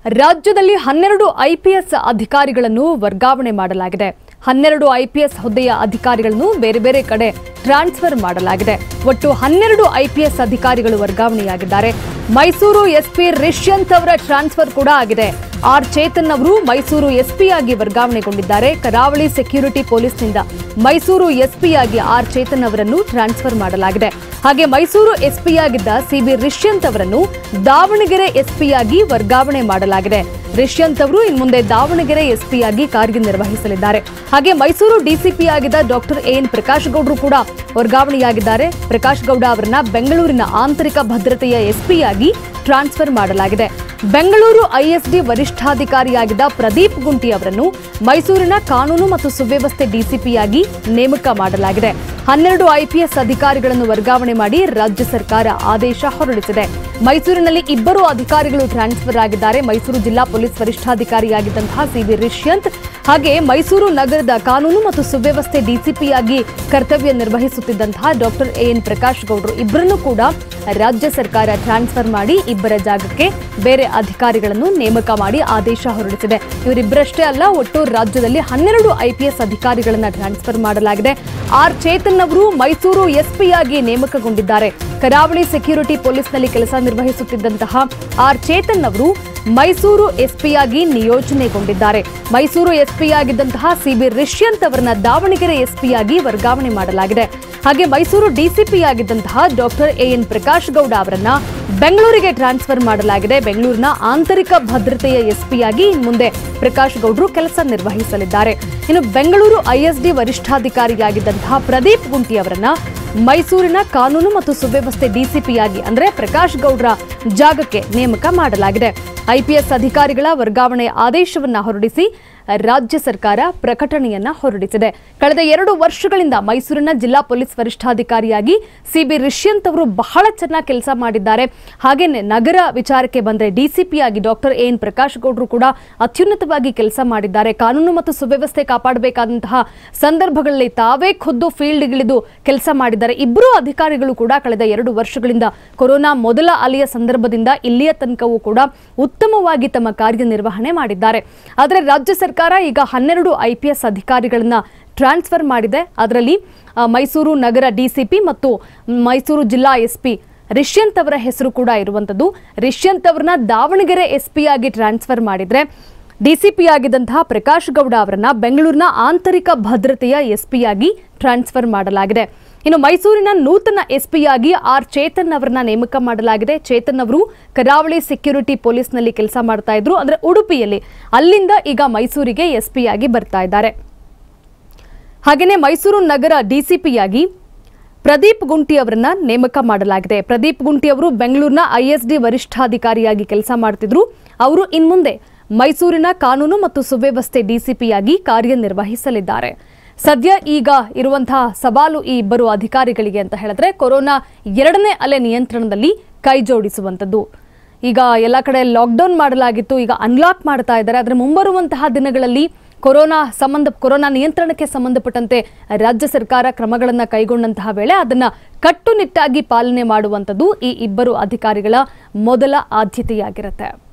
ರಾಜ್ಯದಲ್ಲಿ ಹನ್ನೆರಡು ಐಪಿಎಸ್ ಅಧಿಕಾರಿಗಳನ್ನು ವರ್ಗಾವಣೆ ಮಾಡಲಾಗಿದೆ ಹನ್ನೆರಡು ಐಪಿಎಸ್ ಹುದ್ದೆಯ ಅಧಿಕಾರಿಗಳನ್ನು ಬೇರೆ ಬೇರೆ ಕಡೆ ಟ್ರಾನ್ಸ್ಫರ್ ಮಾಡಲಾಗಿದೆ ಒಟ್ಟು ಹನ್ನೆರಡು ಐಪಿಎಸ್ ಅಧಿಕಾರಿಗಳು ವರ್ಗಾವಣೆಯಾಗಿದ್ದಾರೆ ಮೈಸೂರು ಎಸ್ಪಿ ರಿಷ್ಯಂತ್ ಅವರ ಟ್ರಾನ್ಸ್ಫರ್ ಕೂಡ ಆಗಿದೆ ಆರ್ ಚೇತನ್ ಅವರು ಮೈಸೂರು ಎಸ್ಪಿ ಆಗಿ ವರ್ಗಾವಣೆಗೊಂಡಿದ್ದಾರೆ ಕರಾವಳಿ ಸೆಕ್ಯೂರಿಟಿ ಪೊಲೀಸ್ನಿಂದ ಮೈಸೂರು ಎಸ್ಪಿ ಆಗಿ ಆರ್ ಚೇತನ್ ಅವರನ್ನು ಟ್ರಾನ್ಸ್ಫರ್ ಮಾಡಲಾಗಿದೆ ಹಾಗೆ ಮೈಸೂರು ಎಸ್ಪಿಯಾಗಿದ್ದ ಸಿಬಿ ರಿಷ್ಯಂತ್ ಅವರನ್ನು ದಾವಣಗೆರೆ ಎಸ್ಪಿಯಾಗಿ ವರ್ಗಾವಣೆ ಮಾಡಲಾಗಿದೆ ರಿಷ್ಯಂತ್ ಅವರು ಇನ್ಮುಂದೆ ದಾವಣಗೆರೆ ಎಸ್ಪಿಯಾಗಿ ಕಾರ್ಯನಿರ್ವಹಿಸಲಿದ್ದಾರೆ ಹಾಗೆ ಮೈಸೂರು ಡಿಸಿಪಿ ಆಗಿದ್ದ ಡಾಕ್ಟರ್ ಎನ್ ಪ್ರಕಾಶ್ ಗೌಡ್ರು ಕೂಡ ವರ್ಗಾವಣೆಯಾಗಿದ್ದಾರೆ ಪ್ರಕಾಶ್ ಗೌಡ ಅವರನ್ನ ಬೆಂಗಳೂರಿನ ಆಂತರಿಕ ಭದ್ರತೆಯ ಎಸ್ಪಿಯಾಗಿ ಟ್ರಾನ್ಸ್ಫರ್ ಮಾಡಲಾಗಿದೆ ಬೆಂಗಳೂರು ಐಎಸ್ಡಿ ವರಿಷ್ಠಾಧಿಕಾರಿಯಾಗಿದ್ದ ಪ್ರದೀಪ್ ಗುಂಟಿ ಅವರನ್ನು ಮೈಸೂರಿನ ಕಾನೂನು ಮತ್ತು ಸುವ್ಯವಸ್ಥೆ ಡಿಸಿಪಿಯಾಗಿ ನೇಮಕ ಮಾಡಲಾಗಿದೆ ಹನ್ನೆರಡು ಐಪಿಎಸ್ ಅಧಿಕಾರಿಗಳನ್ನು ವರ್ಗಾವಣೆ ಮಾಡಿ ರಾಜ್ಯ ಸರ್ಕಾರ ಆದೇಶ ಹೊರಡಿಸಿದೆ ಮೈಸೂರಿನಲ್ಲಿ ಇಬ್ಬರು ಅಧಿಕಾರಿಗಳು ಟ್ರಾನ್ಸ್ಫರ್ ಆಗಿದ್ದಾರೆ ಮೈಸೂರು ಜಿಲ್ಲಾ ಪೊಲೀಸ್ ವರಿಷ್ಠಾಧಿಕಾರಿಯಾಗಿದ್ದಂತಹ ಸಿಬಿ ರಿಷ್ಯಂತ್ ಹಾಗೆ ಮೈಸೂರು ನಗರದ ಕಾನೂನು ಮತ್ತು ಸುವ್ಯವಸ್ಥೆ ಡಿಸಿಪಿಯಾಗಿ ಕರ್ತವ್ಯ ನಿರ್ವಹಿಸುತ್ತಿದ್ದಂತಹ ಡಾಕ್ಟರ್ ಎನ್ ಪ್ರಕಾಶ್ ಗೌಡ್ರು ಇಬ್ಬರನ್ನು ಕೂಡ ರಾಜ್ಯ ಸರ್ಕಾರ ಟ್ರಾನ್ಸ್ಫರ್ ಮಾಡಿ ಇಬ್ಬರ ಜಾಗಕ್ಕೆ ಬೇರೆ ಅಧಿಕಾರಿಗಳನ್ನು ನೇಮಕ ಮಾಡಿ ಆದೇಶ ಹೊರಡಿಸಿದೆ ಇವರಿಬ್ಬರಷ್ಟೇ ಅಲ್ಲ ಒಟ್ಟು ರಾಜ್ಯದಲ್ಲಿ ಹನ್ನೆರಡು ಐಪಿಎಸ್ ಅಧಿಕಾರಿಗಳನ್ನ ಟ್ರಾನ್ಸ್ಫರ್ ಮಾಡಲಾಗಿದೆ ಆರ್ ಚೇತನ್ ಅವರು ಮೈಸೂರು ಎಸ್ಪಿಯಾಗಿ ನೇಮಕಗೊಂಡಿದ್ದಾರೆ ಕರಾವಳಿ ಸೆಕ್ಯೂರಿಟಿ ಪೊಲೀಸ್ನಲ್ಲಿ ಕೆಲಸ ನಿರ್ವಹಿಸುತ್ತಿದ್ದಂತಹ ಆರ್ ಚೇತನ್ ಅವರು ಮೈಸೂರು ಎಸ್ಪಿಯಾಗಿ ನಿಯೋಜನೆಗೊಂಡಿದ್ದಾರೆ ಮೈಸೂರು ಎಸ್ಪಿಯಾಗಿದ್ದಂತಹ ಸಿಬಿ ರಿಷ್ಯಂತ್ ಅವರನ್ನ ದಾವಣಗೆರೆ ಎಸ್ಪಿಯಾಗಿ ವರ್ಗಾವಣೆ ಮಾಡಲಾಗಿದೆ ಹಾಗೆ ಮೈಸೂರು ಡಿಸಿಪಿ ಆಗಿದ್ದಂತಹ ಡಾಕ್ಟರ್ ಎಎನ್ ಪ್ರಕಾಶ್ ಗೌಡ ಅವರನ್ನ ಬೆಂಗಳೂರಿಗೆ ಟ್ರಾನ್ಸ್ಫರ್ ಮಾಡಲಾಗಿದೆ ಬೆಂಗಳೂರಿನ ಆಂತರಿಕ ಭದ್ರತೆಯ ಎಸ್ಪಿಯಾಗಿ ಮುಂದೆ ಪ್ರಕಾಶ್ ಗೌಡ್ರು ಕೆಲಸ ನಿರ್ವಹಿಸಲಿದ್ದಾರೆ ಇನ್ನು ಬೆಂಗಳೂರು ಐಎಸ್ಡಿ ವರಿಷ್ಠಾಧಿಕಾರಿಯಾಗಿದ್ದಂತಹ ಪ್ರದೀಪ್ ಗುಂಟಿ ಅವರನ್ನ ಮೈಸೂರಿನ ಕಾನೂನು ಮತ್ತು ಸುವ್ಯವಸ್ಥೆ ಡಿಸಿಪಿಯಾಗಿ ಅಂದ್ರೆ ಪ್ರಕಾಶ್ ಗೌಡ್ರ ಜಾಗಕ್ಕೆ ನೇಮಕ ಮಾಡಲಾಗಿದೆ ಐಪಿಎಸ್ ಅಧಿಕಾರಿಗಳ ವರ್ಗಾವಣೆ ಆದೇಶವನ್ನ ಹೊರಡಿಸಿ ರಾಜ್ಯ ಸರ್ಕಾರ ಪ್ರಕಟಣೆಯನ್ನ ಹೊರಡಿಸಿದೆ ಕಳೆದ ಎರಡು ವರ್ಷಗಳಿಂದ ಮೈಸೂರಿನ ಜಿಲ್ಲಾ ಪೊಲೀಸ್ ವರಿಷ್ಠಾಧಿಕಾರಿಯಾಗಿ ಸಿಬಿ ರಿಷ್ಯಂತ್ ಅವರು ಬಹಳ ಚೆನ್ನಾಗಿ ಕೆಲಸ ಮಾಡಿದ್ದಾರೆ ಹಾಗೇನೆ ನಗರ ವಿಚಾರಕ್ಕೆ ಬಂದ್ರೆ ಡಿಸಿಪಿ ಆಗಿ ಡಾಕ್ಟರ್ ಎನ್ ಪ್ರಕಾಶ್ ಗೌಡ್ರು ಕೂಡ ಅತ್ಯುನ್ನತವಾಗಿ ಕೆಲಸ ಮಾಡಿದ್ದಾರೆ ಕಾನೂನು ಮತ್ತು ಸುವ್ಯವಸ್ಥೆ ಕಾಪಾಡಬೇಕಾದಂತಹ ಸಂದರ್ಭಗಳಲ್ಲಿ ತಾವೇ ಖುದ್ದು ಫೀಲ್ಡ್ಗಿಳಿದು ಕೆಲಸ ಮಾಡಿದ್ದಾರೆ ಇಬ್ಬರು ಅಧಿಕಾರಿಗಳು ಕೂಡ ಕಳೆದ ಎರಡು ವರ್ಷಗಳಿಂದ ಕೊರೋನಾ ಮೊದಲ ಅಲೆಯ ಸಂದರ್ಭದಿಂದ ಇಲ್ಲಿಯ ತನಕವೂ ಕೂಡ ಉತ್ತಮವಾಗಿ ತಮ್ಮ ಕಾರ್ಯನಿರ್ವಹಣೆ ಮಾಡಿದ್ದಾರೆ ಆದರೆ ರಾಜ್ಯ ಸರ್ಕಾರ ಈಗ ಹನ್ನೆರಡು ಐಪಿಎಸ್ ಅಧಿಕಾರಿಗಳನ್ನ ಟ್ರಾನ್ಸ್ಫರ್ ಮಾಡಿದೆ ಅದರಲ್ಲಿ ಆ, ಮೈಸೂರು ನಗರ ಡಿಸಿಪಿ ಮತ್ತು ಮೈಸೂರು ಜಿಲ್ಲಾ ಎಸ್ಪಿ ರಿಷ್ಯಂತ್ ಅವರ ಹೆಸರು ಕೂಡ ಇರುವಂಥದ್ದು ರಿಷ್ಯಂತ್ ಅವರನ್ನ ದಾವಣಗೆರೆ ಎಸ್ಪಿ ಆಗಿ ಟ್ರಾನ್ಸ್ಫರ್ ಮಾಡಿದ್ರೆ ಡಿಸಿಪಿ ಆಗಿದ್ದಂತಹ ಪ್ರಕಾಶ್ ಗೌಡ ಅವರನ್ನ ಬೆಂಗಳೂರಿನ ಆಂತರಿಕ ಭದ್ರತೆಯ ಎಸ್ಪಿಯಾಗಿ ಟ್ರಾನ್ಸ್ಫರ್ ಮಾಡಲಾಗಿದೆ ಇನ್ನು ಮೈಸೂರಿನ ನೂತನ ಎಸ್ಪಿಯಾಗಿ ಆರ್ ಚೇತನ್ ಅವರನ್ನ ನೇಮಕ ಮಾಡಲಾಗಿದೆ ಚೇತನ್ ಅವರು ಕರಾವಳಿ ಸೆಕ್ಯೂರಿಟಿ ಪೊಲೀಸ್ನಲ್ಲಿ ಕೆಲಸ ಮಾಡ್ತಾ ಇದ್ರು ಅಂದ್ರೆ ಉಡುಪಿಯಲ್ಲಿ ಅಲ್ಲಿಂದ ಈಗ ಮೈಸೂರಿಗೆ ಎಸ್ಪಿಯಾಗಿ ಬರ್ತಾ ಇದ್ದಾರೆ ಹಾಗೆಯೇ ಮೈಸೂರು ನಗರ ಡಿಸಿಪಿಯಾಗಿ ಪ್ರದೀಪ್ ಗುಂಟಿ ಅವರನ್ನ ನೇಮಕ ಮಾಡಲಾಗಿದೆ ಪ್ರದೀಪ್ ಗುಂಟಿ ಅವರು ಬೆಂಗಳೂರಿನ ಐಎಸ್ಡಿ ವರಿಷ್ಠಾಧಿಕಾರಿಯಾಗಿ ಕೆಲಸ ಮಾಡ್ತಿದ್ರು ಅವರು ಇನ್ಮುಂದೆ ಮೈಸೂರಿನ ಕಾನೂನು ಮತ್ತು ಸುವ್ಯವಸ್ಥೆ ಡಿಸಿಪಿಯಾಗಿ ಕಾರ್ಯನಿರ್ವಹಿಸಲಿದ್ದಾರೆ ಸದ್ಯ ಈಗ ಇರುವಂತಹ ಸವಾಲು ಈ ಇಬ್ಬರು ಅಧಿಕಾರಿಗಳಿಗೆ ಅಂತ ಹೇಳಿದ್ರೆ ಕೊರೋನಾ ಎರಡನೇ ಅಲೆ ನಿಯಂತ್ರಣದಲ್ಲಿ ಕೈ ಜೋಡಿಸುವಂಥದ್ದು ಈಗ ಎಲ್ಲ ಕಡೆ ಲಾಕ್ಡೌನ್ ಮಾಡಲಾಗಿತ್ತು ಈಗ ಅನ್ಲಾಕ್ ಮಾಡ್ತಾ ಇದ್ದಾರೆ ಆದರೆ ಮುಂಬರುವಂತಹ ದಿನಗಳಲ್ಲಿ ಕೊರೋನಾ ಸಂಬಂಧ ಕೊರೋನಾ ನಿಯಂತ್ರಣಕ್ಕೆ ಸಂಬಂಧಪಟ್ಟಂತೆ ರಾಜ್ಯ ಸರ್ಕಾರ ಕ್ರಮಗಳನ್ನು ಕೈಗೊಂಡಂತಹ ವೇಳೆ ಅದನ್ನ ಕಟ್ಟುನಿಟ್ಟಾಗಿ ಪಾಲನೆ ಮಾಡುವಂಥದ್ದು ಈ ಇಬ್ಬರು ಅಧಿಕಾರಿಗಳ ಮೊದಲ ಆದ್ಯತೆಯಾಗಿರುತ್ತೆ